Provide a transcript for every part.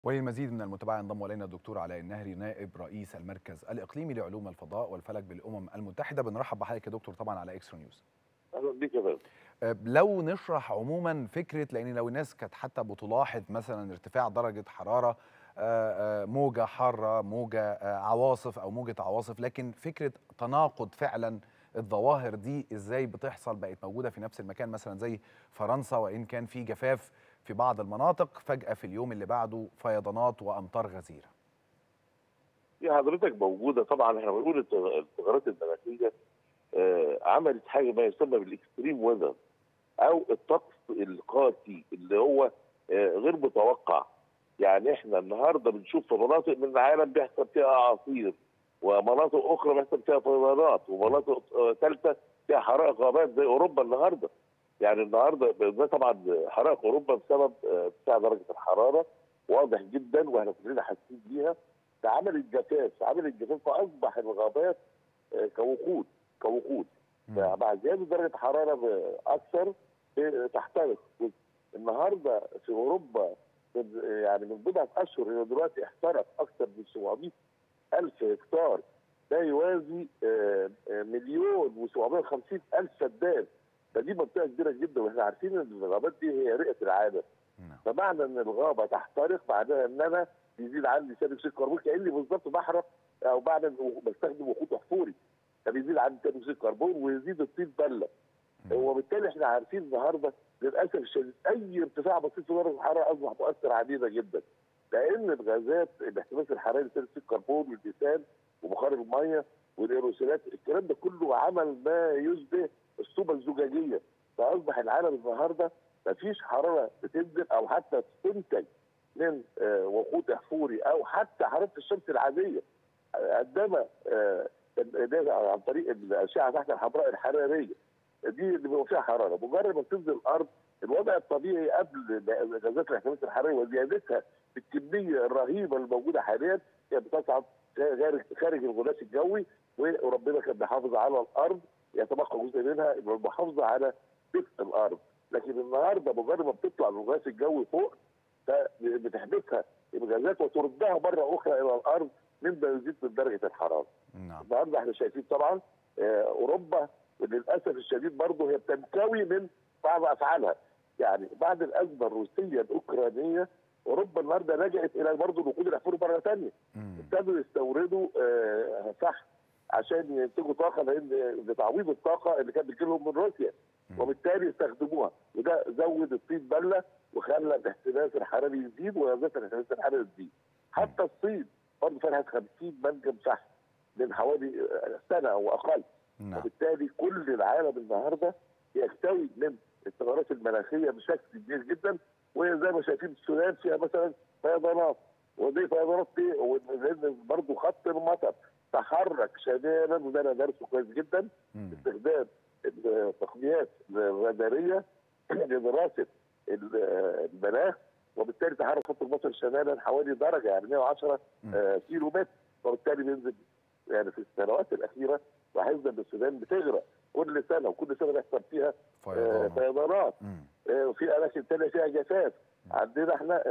وللمزيد من المتابعة ينضم إلينا الدكتور علاء النهري نائب رئيس المركز الإقليمي لعلوم الفضاء والفلك بالأمم المتحدة بنرحب بحضرتك يا دكتور طبعا على إكسترا نيوز اهلا بيك يا فندم أه، لو نشرح عموما فكرة لأن لو الناس كانت حتى بتلاحظ مثلا ارتفاع درجة حرارة أه، أه، موجة حارة موجة أه، عواصف أو موجة عواصف لكن فكرة تناقض فعلا الظواهر دي ازاي بتحصل بقت موجودة في نفس المكان مثلا زي فرنسا وإن كان في جفاف في بعض المناطق فجأة في اليوم اللي بعده فيضانات وأمطار غزيرة هي حضرتك موجوده طبعا احنا بنقول التغ- التغيرات المناخيه آه، عملت حاجه ما يسمى بالاكستريم ويذر او الطقس القاسي اللي هو آه، غير متوقع يعني احنا النهارده بنشوف في مناطق من العالم بيحصل فيها اعاصير ومناطق اخرى بيحصل فيها فيضانات ومناطق آه، ثالثه فيها حرائق غابات زي اوروبا النهارده يعني النهارده ده طبعا حرائق اوروبا بسبب آه، ارتفاع درجه الحراره واضح جدا واحنا كلنا حاسين بيها ده عملت جفاف عملت جفاف فاصبح الغابات آه، كوقود كوقود مم. مع زياده درجه الحراره ب- اكثر آه، تحترق النهارده في اوروبا من- يعني من بضعه اشهر الى دلوقتي احترق اكثر من 700 الف هكتار ده يوازي آه، آه، مليون و750 الف فدان فدي منطقه كبيره جدا واحنا عارفين ان الغابات دي هي رئه العالم نعم. فمعنى ان الغابه تحترق معناها ان انا بيزيد عندي ثاني اكسيد الكربون كاني بالظبط بحرق او بعمل بستخدم وقود احفوري فبيزيد عندي ثاني اكسيد الكربون ويزيد الطين بله مم. وبالتالي احنا عارفين النهارده للاسف الشديد اي ارتفاع بسيط في درجه الحراره اصبح مؤثر علينا جدا لان الغازات الاحتباس الحراري ثاني اكسيد الكربون والميثان وبخار الميه والايروسولات الكلام ده كله عمل ما يشبه الصوبه الزجاجيه فاصبح العالم النهارده مفيش حراره بتنزل او حتى تنتج من آه، وقود احفوري او حتى حراره الشمس العاديه آه، عندما آه، ده عن طريق الاشعه تحت الحمراء الحراريه دي اللي بيبقى فيها حراره مجرد ما تنزل الارض الوضع الطبيعي قبل غازات الاحتباس الحراري وزيادتها بالكميه الرهيبه الموجوده حاليا هي بتصعد خارج خارج الغلاف الجوي وربنا كان بيحافظ على الارض يتبقى جزء منها يبقى المحافظه على دفء الارض لكن النهارده مجرد ما بتطلع من الغلاف الجوي فوق فبتحبسها الغازات وتردها مره اخرى الى الارض مما يزيد من درجه الحراره. نعم النهارده احنا شايفين طبعا آه، اوروبا للاسف الشديد برضه هي بتنكوي من بعض افعالها يعني بعد الازمه الروسيه الاوكرانيه اوروبا النهارده لجأت الى برضه الوقود الاحفوري مره ثانيه مم. ابتدوا يستوردوا آه، فحم عشان ينتجوا طاقه لان لتعويض الطاقه اللي كانت بتجي لهم من روسيا مم. وبالتالي استخدموها وده زود الطين بله وخلى الاحتباس الحراري يزيد وغازات الاحتباس الحراري تزيد حتى الصين برضه فتحت 50 منجم فحم من حوالي آه، سنه او اقل نعم وبالتالي كل العالم النهارده يكتوي من التغيرات المناخيه بشكل كبير جدا وزي ما شايفين السودان فيها مثلا فيضانات ودي فيضانات دي لان برضه خط المطر تحرك شمالا وده انا دارسه كويس جدا مم. استخدام التقنيات الراداريه لدراسه ال- المناخ وبالتالي تحرك خط المطر شمالا حوالي درجه يعني 110 مم. آه، كيلو متر وبالتالي بينزل يعني في السنوات الاخيره لاحظنا ان السودان بتغرق كل سنه وكل سنه بيحصل فيها آه، فيضان فيضانات مم. آه، وفي اماكن ثانيه فيها جفاف عندنا احنا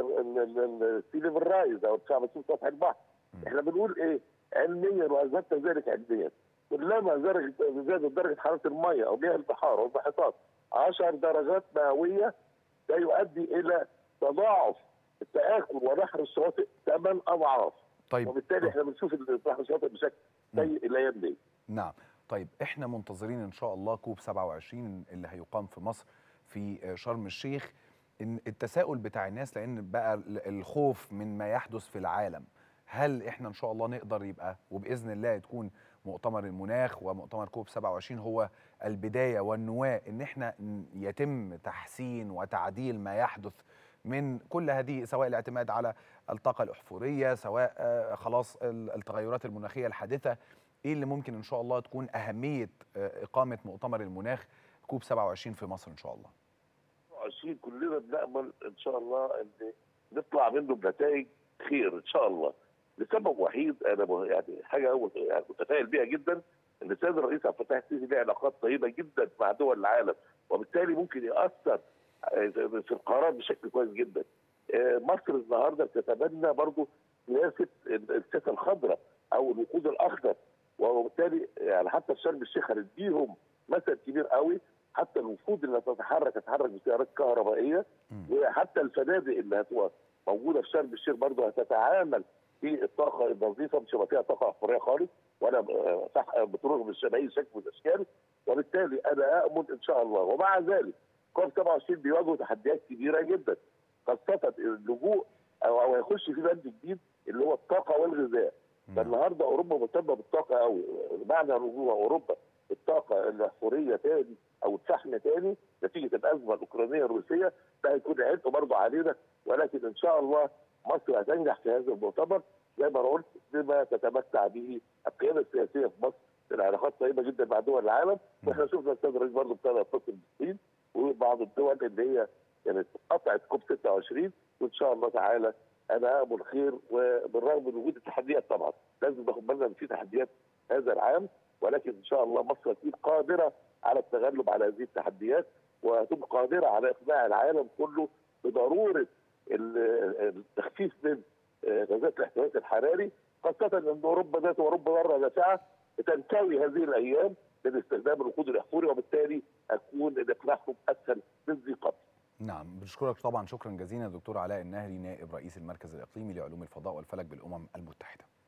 السي ليفل رايز او ارتفاع مسافه سطح البحر مم. احنا بنقول ايه علميا واثبتنا ذلك علميا كلما درجه زادت درجه حراره الميه او مياه البحار والمحيطات 10 درجات مئويه ده يؤدي الى تضاعف التاكل ونحر الشواطئ ثمان اضعاف طيب وبالتالي احنا بنشوف نحر الشواطئ بشكل سيء الايام دي نعم طيب احنا منتظرين ان شاء الله كوب 27 اللي هيقام في مصر في شرم الشيخ ان التساؤل بتاع الناس لان بقى ال- الخوف من ما يحدث في العالم هل احنا ان شاء الله نقدر يبقى وباذن الله تكون مؤتمر المناخ ومؤتمر كوب 27 هو البدايه والنواه ان احنا ن- يتم تحسين وتعديل ما يحدث من كل هذه سواء الاعتماد على الطاقه الاحفوريه سواء آه، خلاص ال- التغيرات المناخيه الحادثه ايه اللي ممكن ان شاء الله تكون اهميه آه، اقامه مؤتمر المناخ كوب 27 في مصر ان شاء الله 20 كلنا بنامل ان شاء الله ان نطلع منه بنتائج خير ان شاء الله لسبب وحيد انا م- يعني حاجه هو يعني متفائل بيها جدا ان السيد الرئيس عبد الفتاح السيسي له علاقات طيبه جدا مع دول العالم وبالتالي ممكن ياثر آه، في القرارات بشكل كويس جدا آه، مصر النهارده بتتبنى برضه سياسه السياسه الخضراء او الوقود الاخضر وبالتالي يعني حتى في شرم الشيخ هنديهم مثل كبير قوي حتى الوفود اللي هتتحرك تتحرك بسيارات كهربائيه مم. وحتى الفنادق اللي هتبقى موجوده في شرم الشيخ برضه هتتعامل في الطاقه النظيفه مش هيبقى فيها طاقه احفوريه خالص ولا آه، صح بتروح مش باي شكل من الاشكال وبالتالي انا اؤمن ان شاء الله ومع ذلك كوب 27 بيواجهوا تحديات كبيره جدا خاصه اللجوء او او هيخش في بند جديد اللي هو الطاقه والغذاء مم. فالنهارده اوروبا مهتمه بالطاقه قوي معنى رجوع اوروبا الطاقه الاحفوريه تاني او الفحم تاني نتيجه الازمه الاوكرانيه الروسيه ده هيكون عبء برضه علينا ولكن ان شاء الله مصر هتنجح في هذا المؤتمر زي ما أنا قلت بما تتمتع به القياده السياسيه في مصر العلاقات طيبه جدا مع دول العالم واحنا شفنا السيد الرئيس برضه ابتدى يتصل بالصين وبعض الدول اللي هي كانت قطعت كوب 26 وان شاء الله تعالى انا امل خير وبالرغم من وجود التحديات طبعا لازم ناخد بالنا ان في تحديات هذا العام ولكن ان شاء الله مصر هتكون قادره على التغلب على هذه التحديات وهتكون قادره على اقناع العالم كله بضروره ال- التخفيف من آه، غازات الاحتباس الحراري خاصه ان اوروبا ذات اوروبا مره دافعه تنتوي هذه الايام من استخدام الوقود الاحفوري وبالتالي اكون اقناعهم اسهل من ذي قبل. نعم بنشكرك طبعا شكرا جزيلا دكتور علاء النهري نائب رئيس المركز الاقليمي لعلوم الفضاء والفلك بالامم المتحده